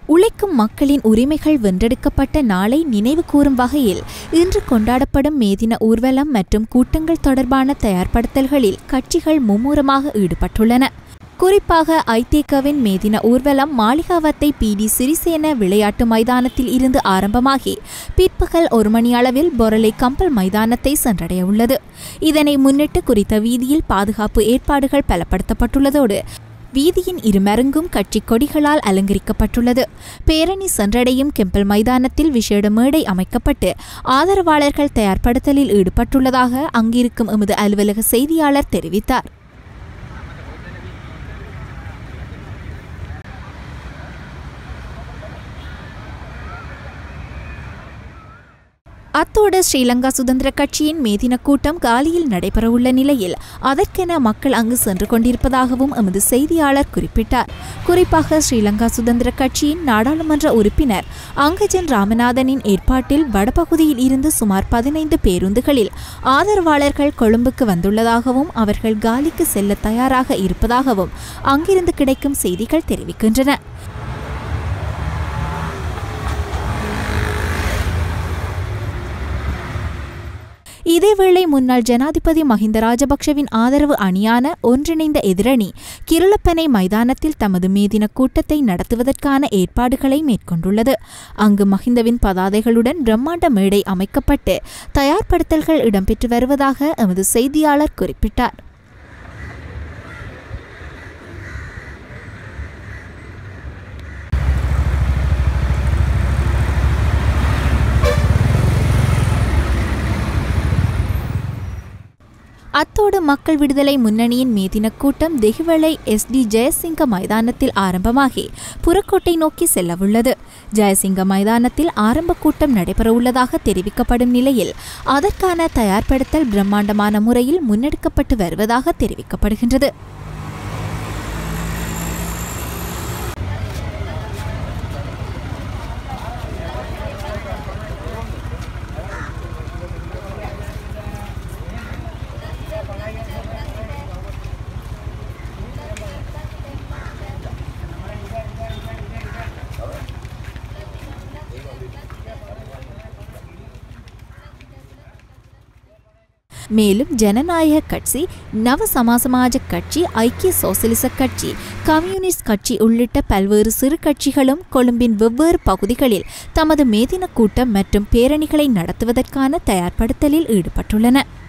உழைக்கும் மக்களின் உரிமைகள் வென்றெடுக்கப்பட்ட நாளை நினைவு கூறும் வகையில் இன்று கொண்டாடப்படும் மேதின ஊர்வலம் மற்றும் கூட்டங்கள் தொடர்பான தயார்படுத்தல்களில் கட்சிகள் மும்முரமாக ஈடுபட்டுள்ளன குறிப்பாக ஐதேகவின் மேதின ஊர்வலம் மாளிகாவத்தை பி டி சிறிசேன விளையாட்டு மைதானத்தில் இருந்து ஆரம்பமாகி பிற்பகல் ஒரு மணி அளவில் பொரலை கம்பல் மைதானத்தை சென்றடைய உள்ளது இதனை முன்னிட்டு குறித்த வீதியில் பாதுகாப்பு ஏற்பாடுகள் பலப்படுத்தப்பட்டுள்ளதோடு வீதியின் இருமருங்கும் கட்சி கொடிகளால் அலங்கரிக்கப்பட்டுள்ளது பேரணி சென்றடையும் கெம்பல் மைதானத்தில் விசேட மேடை அமைக்கப்பட்டு ஆதரவாளர்கள் தயார்படுத்தலில் ஈடுபட்டுள்ளதாக அங்கிருக்கும் எமது அலுவலக செய்தியாளர் தெரிவித்தார் அத்தோடு ஸ்ரீலங்கா சுதந்திர கட்சியின் மேதின கூட்டம் காலியில் நடைபெறவுள்ள நிலையில் அதற்கென மக்கள் அங்கு சென்று கொண்டிருப்பதாகவும் எமது செய்தியாளர் குறிப்பிட்டார் குறிப்பாக ஸ்ரீலங்கா சுதந்திர கட்சியின் நாடாளுமன்ற உறுப்பினர் அங்கஜன் ராமநாதனின் ஏற்பாட்டில் வடபகுதியில் இருந்து சுமார் பதினைந்து பேருந்துகளில் ஆதரவாளர்கள் கொழும்புக்கு வந்துள்ளதாகவும் அவர்கள் காலிக்கு செல்ல தயாராக இருப்பதாகவும் அங்கிருந்து கிடைக்கும் செய்திகள் தெரிவிக்கின்றன இதேவேளை முன்னாள் ஜனாதிபதி மஹிந்த ராஜபக்ஷவின் ஆதரவு அணியான ஒன்றிணைந்த எதிரணி கிருளப்பனை மைதானத்தில் தமது மேதின கூட்டத்தை நடத்துவதற்கான ஏற்பாடுகளை மேற்கொண்டுள்ளது அங்கு மஹிந்தவின் பதாதைகளுடன் பிரம்மாண்ட மேடை அமைக்கப்பட்டு தயார்படுத்தல்கள் இடம்பெற்று வருவதாக எமது செய்தியாளர் குறிப்பிட்டார் அத்தோடு மக்கள் விடுதலை முன்னணியின் மேதின கூட்டம் தெஹிவளை எஸ் டி ஜெயசிங்க மைதானத்தில் ஆரம்பமாகி புறக்கோட்டை நோக்கி செல்லவுள்ளது ஜெயசிங்க மைதானத்தில் ஆரம்ப கூட்டம் நடைபெறவுள்ளதாக தெரிவிக்கப்படும் நிலையில் அதற்கான தயார்படுத்தல் பிரம்மாண்டமான முறையில் முன்னெடுக்கப்பட்டு வருவதாக தெரிவிக்கப்படுகின்றது மேலும் ஜனநாயக கட்சி நவ சமாசமாஜ கட்சி ஐக்கிய சோசலிச கட்சி கம்யூனிஸ்ட் கட்சி உள்ளிட்ட பல்வேறு சிறு கட்சிகளும் கொழும்பின் வெவ்வேறு பகுதிகளில் தமது மேதின கூட்டம் மற்றும் பேரணிகளை நடத்துவதற்கான தயார்படுத்தலில் ஈடுபட்டுள்ளன